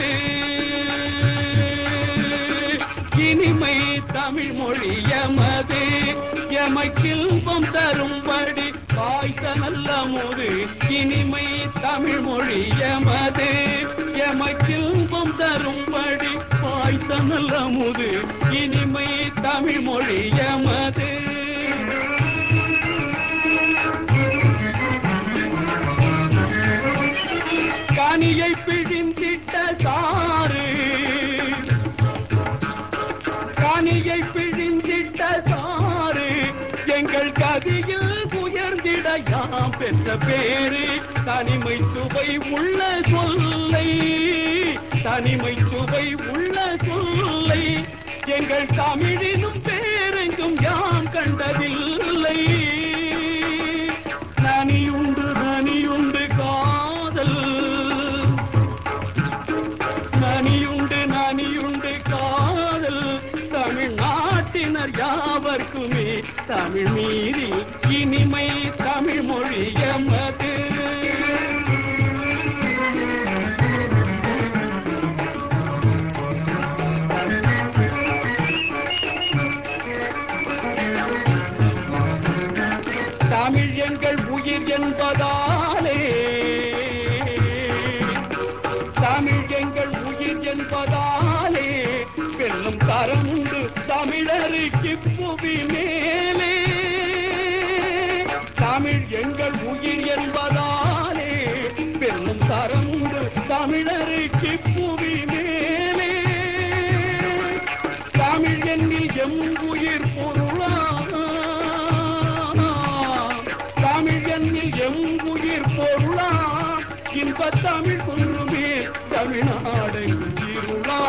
எமது இனிமை தமிழ் மொழி எமது எமக்கில்பம் தரும்படி வாய்த்த நல்ல முது இனிமை தமிழ் மொழி எமது எமக்கில்பம் தரும்படி வாய்த்த நல்ல முது இனிமை தமிழ் மொழி எமது கனியை பிழிந்திட்ட சாறு கனியை பிழிந்திட்ட சாறு எங்கள் கதியில் உயர்ந்திட யாம் பெற்ற பேரு தனிமை சுவை உள்ள சொல்லை தனிமை சுவை உள்ள சொல்லை எங்கள் தமிழினும் பேரெங்கும் யாம் கண்டதில்லை நனியுண்டு நனியுண்டு காதல் நனியுண்டு நனியுண்டு காதல் தமிழ்நாட்டினர் யாவர்க்குமே தமிழ் மீறி இனிமை தமிழ் மொழி எமது தமிழ் எங்கள் உயிர் என்பதாலே தமிழ் எங்கள் உயிர் என்பதாலே வெல்லும் தரம் உண்டு தமிழருக்கு புவி மேலே தமிழ் எங்கள் உயிர் என்பதாலே வெல்லும் தரம் உண்டு தமிழருக்கு புவி மேலே தமிழ் என்னில் எம் உயிர் பொருளா தமிழ் என்னில் எம் உயிர் பொருளா இன்ப தமிழ் குன்றுமே தமிழ்நாடு இருளா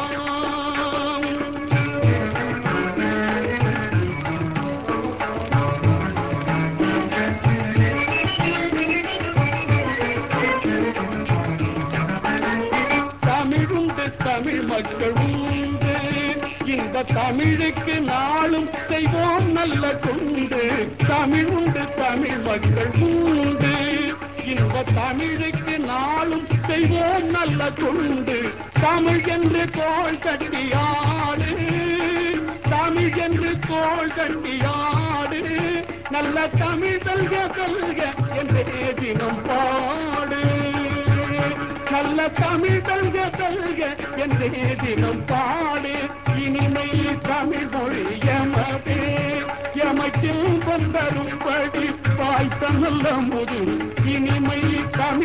தமிழுண்டு தமிழ் மக்கள் உண்டு இந்த தமிழுக்கு நாளும் செய்வோம் நல்ல கொண்டு தமிழ் உண்டு தமிழ் மக்கள் உண்டு இந்த தமிழுக்கு நாளும் செய்வோம் நல்ல கொண்டு தமிழ் என்று கோள் கட்டியாடு தமிழ் என்று கோள் கட்டியாடு நல்ல தமிழ் தல்க தல்க என்றே தினம் பாடு நல்ல தமிழ் தல்க தல்க என்றே தினம் பாடு இனிமை தமிழ் மொழி எமதே எமக்கில் வந்தரும்படி வாய்த்த நல்ல முது இனிமை தமிழ்